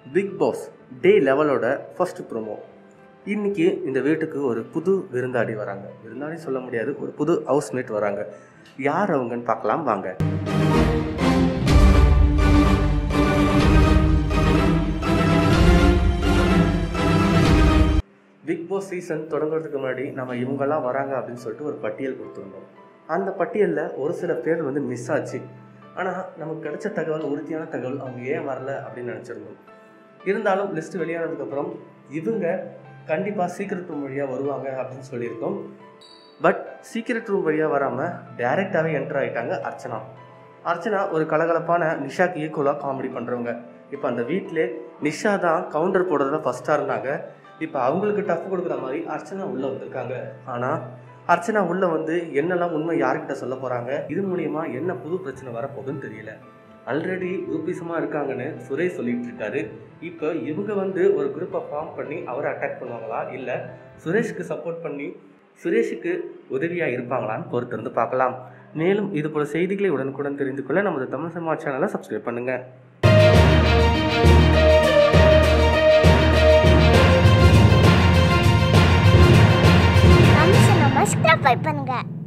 big Boss day லெவலோட first promo இன்னைக்கு இந்த வீட்டுக்கு ஒரு புது விருந்தாடி வராங்க விருந்தாடி சொல்ல முடியாது ஒரு புது ஹவுஸ்மேட் வராங்க யார் அவங்கன்னு பார்க்கலாம் வாங்க பிக் பாஸ் சீசன் தொடங்குறதுக்கு முன்னாடி நம்ம இவங்கெல்லாம் வராங்க அப்படின்னு சொல்லிட்டு ஒரு பட்டியல் கொடுத்துருந்தோம் அந்த பட்டியலில் ஒரு சில பேர் வந்து மிஸ் ஆச்சு ஆனால் நமக்கு கிடைச்ச தகவல் உறுதியான தகவல் அவங்க ஏன் வரல அப்படின்னு நினச்சிருந்தோம் இருந்தாலும் லிஸ்ட் வெளியானதுக்கப்புறம் இவங்க கண்டிப்பாக சீக்ரெட் ரூம் வழியாக வருவாங்க அப்படின்னு சொல்லியிருக்கோம் பட் சீக்ரெட் ரூம் வழியாக வராமல் டைரெக்டாகவே என்டர் ஆகிட்டாங்க அர்ச்சனா அர்ச்சனா ஒரு கலகலப்பான நிஷாக்கு ஈக்குவலாக காமெடி பண்ணுறவங்க இப்போ அந்த வீட்டிலே நிஷா தான் கவுண்டர் போடுறதுல ஃபஸ்ட்டாக இருந்தாங்க இப்போ அவங்களுக்கு டஃப் கொடுக்குற மாதிரி அர்ச்சனா உள்ளே வந்திருக்காங்க ஆனால் அர்ச்சனா உள்ளே வந்து என்னெல்லாம் உண்மை யார்கிட்ட சொல்ல போகிறாங்க இது மூலியமா என்ன புது பிரச்சனை வரப்போகுதுன்னு தெரியல ஆல்ரெடி குரூப்பிசமாக இருக்காங்கன்னு சுரேஷ் சொல்லிட்டு இருக்காரு இப்போ இவங்க வந்து ஒரு குரூப்பை ஃபார்ம் பண்ணி அவரை அட்டாக் பண்ணுவாங்களா இல்லை சுரேஷுக்கு சப்போர்ட் பண்ணி சுரேஷுக்கு உதவியாக இருப்பாங்களான்னு பொறுத்திருந்து பார்க்கலாம் மேலும் இது போல செய்திகளை உடனுக்குடன் தெரிந்து கொள்ள நமது தமிழ் சமா சேனலை சப்ஸ்கிரைப் பண்ணுங்கள் நம்ம சப்ஸ்கிரைப் பண்ணுங்க